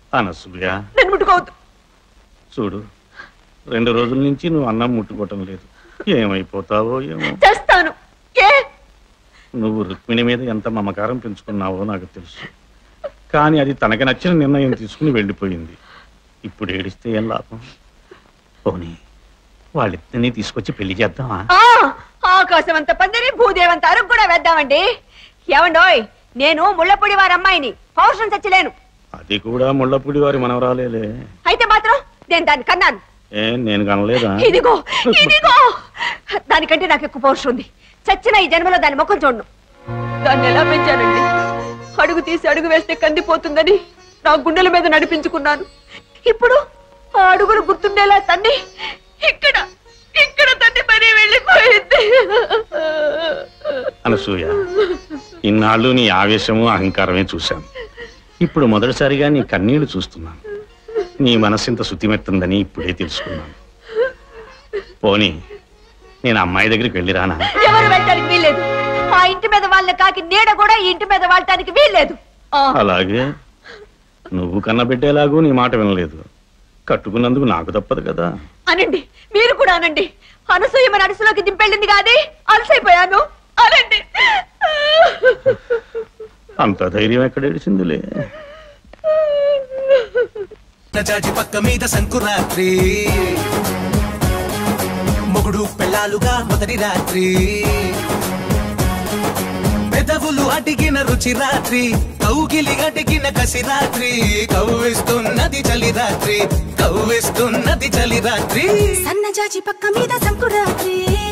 అనసూయ నన్ను ముట్టుకోవద్దు చూడు రెండు రోజుల నుంచి నువ్వు అన్నం ముట్టుకోవటం లేదు ఏమైపోతావో ఏమో చేస్తాను ఏ నువ్వు రుక్మిణి మీద ఎంత మమకారం పెంచుకున్నావో నాకు తెలుసు కానీ అది తనకి నచ్చిన నిర్ణయం తీసుకుని వెళ్ళిపోయింది ఇప్పుడు ఏడిస్తే ఏం లాభం పోనీ వాళ్ళిద్దరినీ తీసుకొచ్చి పెళ్లి చేద్దామా ఆ, ఆకాశం అంత పందిరి భూదేవంత అరుగు కూడా వేద్దామండి ఏమండోయ్ నేను ముళ్ళపొడి వారి అమ్మాయిని పౌరుషం చచ్చలేను అది కూడా ముళ్ళపూడి వారి మనవరాలేలే అయితే మాత్రం నేను దాన్ని కన్నాను ఏ నేను కనలేదా ఇదిగో ఇదిగో దానికంటే నాకు ఎక్కువ పౌరుషం ఉంది చచ్చిన ఈ జన్మలో దాని ముఖం చూడను దాన్ని ఎలా పెంచానండి అడుగు తీసి అడుగు వేస్తే కందిపోతుందని నా గుండెల మీద నడిపించుకున్నాను ఇప్పుడు ఆ అడుగులు గుర్తుండేలా తన్ని ఇక్కడ ఇక్కడ తన్ని పని వెళ్ళిపోయింది అనసూయ ఇన్నాళ్ళు నీ ఆవేశము అహంకారమే చూశాను ఇప్పుడు మొదటిసారిగా నీ కన్నీళ్లు చూస్తున్నాను నీ మనసింత శుతిమెత్తుందని ఇప్పుడే తెలుసుకున్నాను పోనీ నేను అమ్మాయి దగ్గరికి వెళ్ళిరానా ఎవరు వెళ్ళటానికి వీల్లేదు ఆ ఇంటి మీద వాళ్ళ కాకి నీడ కూడా ఈ ఇంటి మీద వాళ్ళటానికి వీల్లేదు ఆ, అలాగే నువ్వు కన్న బిడ్డేలాగూ నీ మాట వినలేదు కట్టుకున్నందుకు నాకు తప్పదు కదా అనండి మీరు కూడా అనండి అనసూయ మన అడుసులోకి దింపెళ్ళింది కాదు అలసైపోయాను అనండి అంత ధైర్యం ఎక్కడ ఏడిచిందిలే జాజి పక్క మీద సంకురాత్రి మొగుడు పెళ్ళాలుగా మొదటి రాత్రి పెదవులు అడిగిన రుచి రాత్రి కౌగిలి అడిగిన కసి రాత్రి కవ్విస్తున్నది చలి రాత్రి కవ్విస్తున్నది చలి రాత్రి సన్నజాజి పక్క మీద సంకురాత్రి